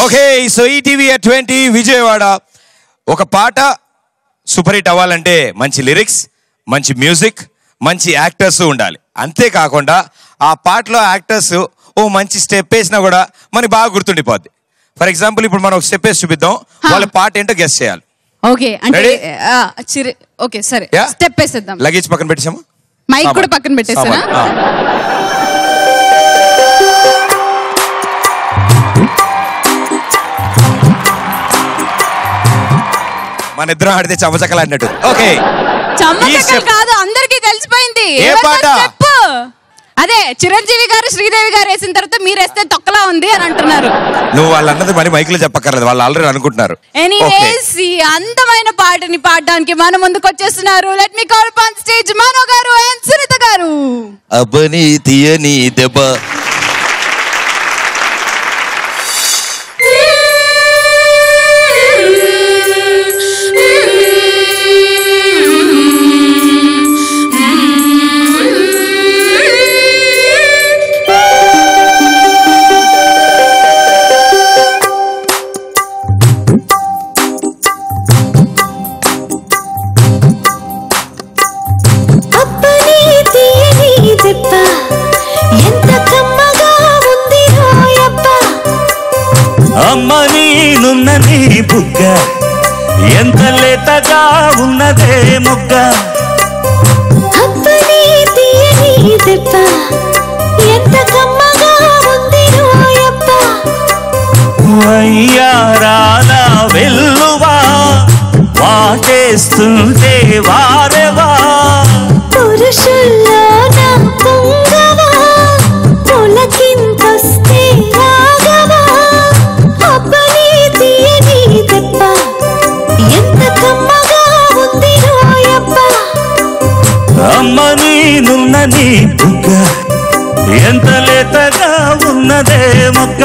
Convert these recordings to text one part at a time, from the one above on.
Okay so ఈ TV twenty Vijayawada ఒక పాట సూపర్ హిట్ అవ్వాలంటే మంచి లిరిక్స్ మంచి మ్యూజిక్ మంచి యాక్టర్స్ ఉండాలి అంతేకాకుండా ఆ పాటలో యాక్టర్స్ ఓ మంచి స్టెప్ వేసినా కూడా మనకి బాగా గుర్తుండిపోద్ది ఫర్ ఎగ్జాంపుల్ ఇప్పుడు మనం ఒక స్టెప్ వేసి చూపిద్దాం వాళ్ళ పాట ఏంటో గెస్ట్ చేయాలి ఓకే అంటే Ready? ఆ, చిరి ఓకే సరే Yeah? స్టెప్ వేసేద్దాం లగేజ్ పక్కన పెట్టేసామా మైక్ కూడా సామాన్. పక్కన పెట్టేసానా సామాన్. ఆ. మన ఇద్దరం ఆడితే చవచకలు అన్నట్టు ఓకే ఈ చమ్మచక్కలు step- కాదు అందరికీ తెలిసిపోయింది ఏ ఎవరిదో పాట? చెప్పు అదే చిరంజీవి గారు శ్రీదేవి గారు వేసిన తర్వాత మీరు వేస్తే తొక్కలా ఉంది అని అంటున్నారు నువ్వు వాళ్ళన్నది మరి మైక్ లో చెప్పక్కర్లేదు వాళ్ళు ఆల్రెడీ అనుకుంటున్నారు ఓకే ఎనీవేస్ ఈ అందమైన పాటని పాడడానికి మన ముందుకు వచ్చేస్తున్నారు let me call on stage Mano garu and Sunitha గారు అబ్బని తీయని దెబ్బ అప్పని తీయని దెబ్బ ఎంత కమ్మగా ఉంది రోయబ్బ అమ్మ నీనున్న నీ బుగ్గ ఎంత లేతగా ఉన్నదే మొగ్గ అప్పని తీయని దెబ్బ ఎంత కమ్మగా ఉంది రోయబ్బ వయ్యారాల వెల్లువా వాటేస్తుంటే వారెవా పురుషుల్లో నా పొంగవా పులకింతొస్తే రాగవా అప్పని తీయని దెబ్బ ఎంత కమ్మగా ఉంది రోయబ్బ అమ్మ నీనున్న నీ బుగ్గ ఎంత లేతగా ఉన్నదే మొగ్గ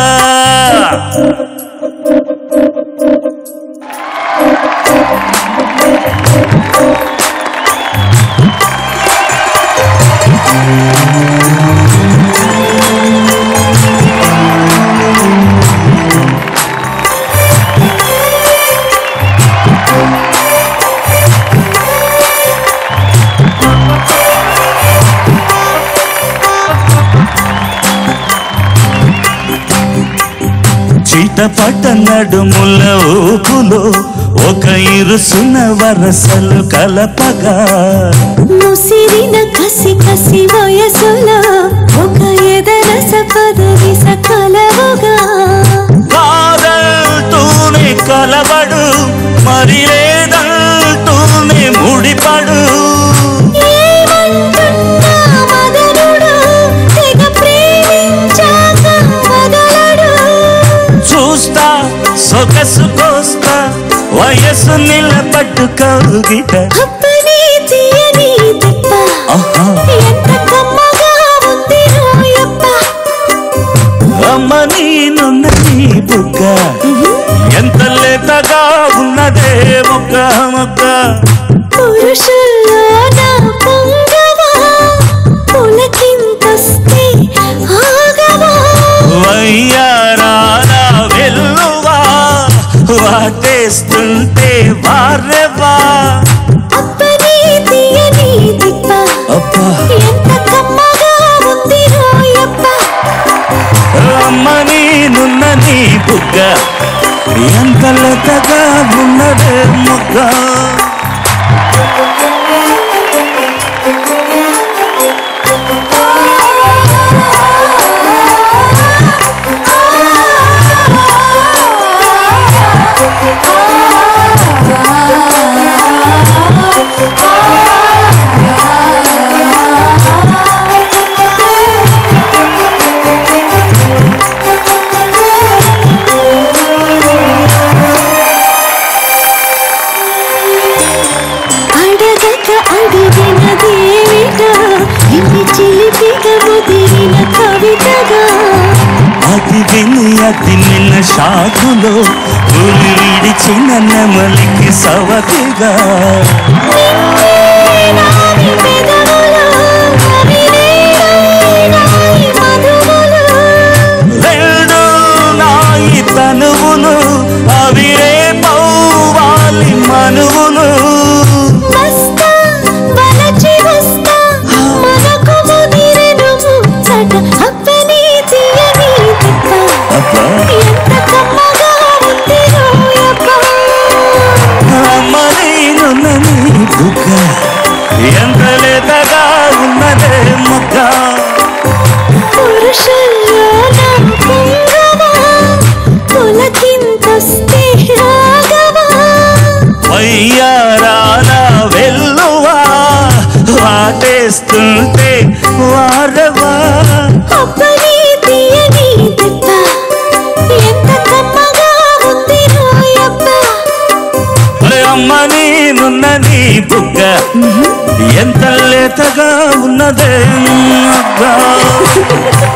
చీటపట నడుముల ఊపులో ఒక ఇరుసున వరసలు కలపగా ముసిరిన కసి కసి వయసులో ఒక ఎదరస పదవి సకలవుగా కాదల్తూనే కలబడు మరి లేదంటూనే ముడిపడు ఏమంటున్నా మదనుడు తెగ ప్రేమించాక వదలడు చూస్తా సొగసు కోస్తా వయసు నిలబట్టు కౌగిట అప్పని తీయని దెబ్బ ఆహా. ఎంత కమ్మగా ఉంది రోయప్ప అమ్మ నీనున్న నీ బుగ్గ ఎంత లేతగా ఉన్నదే మొక్క మొక్క పురుషుల్లో నా పొంగవా పులకింతొస్తే ఆగవా వయ్యారాల వెల్లువా వాటేస్తుంటే వారెవా అప్పని తీయని దెబ్బ అబ్బా ఎంత కమ్మగా ఉంది రోయప్ప అమ్మ నీనున్న నీ బుగ్గ ఎంత లతగా ఉన్నదే మొగ్గ అడగక అడిగినదేమిటో ఇది చిలిపిగా ముదిరిన కవితగా అది విని అది నిన్న షాకులో ఊరి విడిచిన నెమలికి సవతిగా నిన్నే నాని పెదవులు కవినే నాని మధువులు రెండు నాయి తన తనువులు అవిరే పౌవాలి మనువులు వస్తా వలచి వస్తా మనకు ముదిరెను ముచ్చట అప్పని తీయని తిప్ప అబ్బా ఎంత కమ్మగా ఉంది రోయప్ప అమ్మ నేనున్నని బుగ్గ ఎంత లేతగా ఉన్నదే మొక్క పురుషుల్లో నా పొంగవా పులకింతొస్తే రాగవా వయ్యారాల వెల్లువా వాటేస్తుంటే వారవా అప్పని తీయని తిప్ప ఎంత కమ్మగా ఉంది రోయప్ప అరే అమ్మ నేనున్న నీ బుగ్గ ఎంత లేతగా ఉన్నదే మొగ్గ